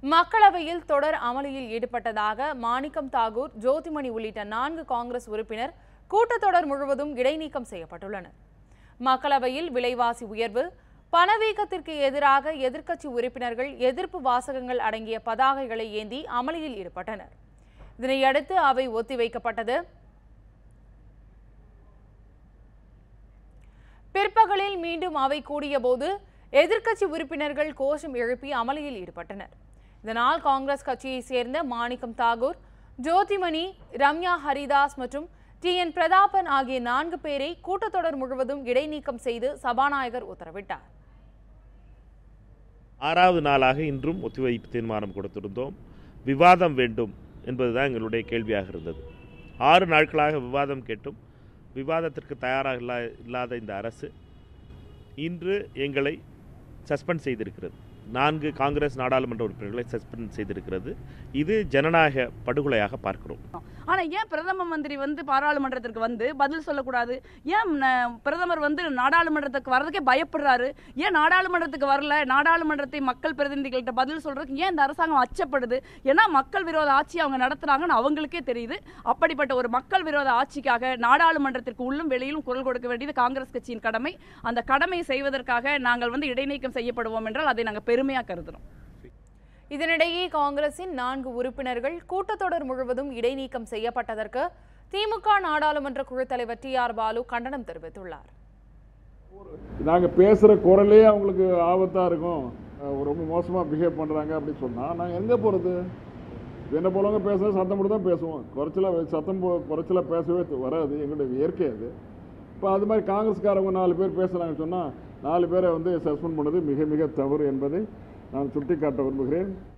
மக்களவையில் தொடர் அமளியில் ஈடுபட்டதாக மாணிக்கம் தாகூர் ஜோதிமணி உள்ளிட்ட நான்கு காங்கிரஸ் உறுப்பினர் கூட்டத்தொடர் முழுவதும் இடைநீக்கம் செய்யப்பட்டுள்ளனர் மக்களவையில் விலைவாசி உயர்வு பணவீக்கத்திற்கு எதிராக எதிர்க்கட்சி உறுப்பினர்கள் எதிர்ப்பு வாசகங்கள் அடங்கிய பதாகைகளை ஏந்தி அமளியில் ஈடுபட்டனர் இதனையடுத்து அவை ஒத்திவைக்கப்பட்டது பிற்பகலில் மீண்டும் அவை கூடியபோது எதிர்க்கட்சி உறுப்பினர்கள் கோஷம் எழுப்பி அமளியில் ஈடுபட்டனர் இதனால் காங்கிரஸ் கட்சியைச் சேர்ந்த மாணிக்கம் தாகூர் ஜோதிமணி ரம்யா ஹரிதாஸ் மற்றும் டி என் பிரதாபன் ஆகிய நான்கு பேரை கூட்டத்தொடர் முழுவதும் இடைநீக்கம் செய்து சபாநாயகர் உத்தரவிட்டார் ஆறாவது நாளாக இன்றும் ஒத்திவைப்பு தீர்மானம் கொடுத்திருந்தோம் விவாதம் வேண்டும் என்பதுதான் எங்களுடைய கேள்வியாக இருந்தது ஆறு நாட்களாக விவாதம் கேட்டும் விவாதத்திற்கு தயாராக இல்லா இல்லாத இந்த அரசு இன்று எங்களை சஸ்பெண்ட் செய்திருக்கிறது நான்கு காங்கிரஸ் நாடாளுமன்ற உறுப்பினர்களை சஸ்பெண்ட் செய்திருக்கிறது இது ஜனநாயக படுகொலையாக பார்க்கிறோம் ஆனா ஏன் பிரதம மந்திரி வந்து பாராளுமன்றத்திற்கு வந்து பதில் சொல்லக்கூடாது ஏன் ந- பிரதமர் வந்து நாடாளுமன்றத்துக்கு வர்றதுக்கே பயப்படுறாரு ஏன் நாடாளுமன்றத்துக்கு வரல நாடாளுமன்றத்தை மக்கள் பிரதிநிதிகள்கிட்ட பதில் சொல்றதுக்கு ஏன் இந்த அரசாங்கம் அச்சப்படுது ஏன்னா மக்கள் விரோத ஆட்சி அவங்க நடத்துறாங்கன்னு அவங்களுக்கே தெரியுது அப்படிப்பட்ட ஒரு மக்கள் விரோத ஆட்சிக்காக நாடாளுமன்றத்திற்கு உள்ளும் வெளியிலும் குரல் கொடுக்க வேண்டியது காங்கிரஸ் கட்சியின் கடமை அந்த கடமையை செய்வதற்காக நாங்கள் வந்து இடைநீக்கம் செய்யப்படுவோம் என்றால் அதை நாங்கள் பெருமையா கருதுறோம் இதனிடையே காங்கிரசின் நான்கு உறுப்பினர்கள் கூட்டத்தொடர் முழுவதும் இடைநீக்கம் செய்யப்பட்டதற்கு திமுக நாடாளுமன்ற குழு தலைவர் டி ஆர் பாலு கண்டனம் தெரிவித்துள்ளார் நாங்கள் பேசுகிற குரலே அவங்களுக்கு ஆபத்தாக இருக்கும் அஹ் ரொம்ப மோசமாக பிஹேவ் பண்ணுறாங்க அப்படின்னு சொன்னால் நாங்கள் எங்கே போகிறது என்ன போலவங்க பேசுகிறது சத்தம் போட்டு தான் பேசுவோம் குறைச்சலாக சத்தம் போ குறைச்சலாக பேசவே து- வராது எங்களுடைய இயற்கை அது இப்போ அது மாதிரி காங்கிரஸ்காரவங்க நாலு பேர் பேசுகிறாங்கன்னு சொன்னால் நாலு பேரை வந்து சஸ்பெண்ட் பண்ணது மிக மிக தவறு என்பதை நான் சுட்டிக்காட்ட விரும்புகிறேன்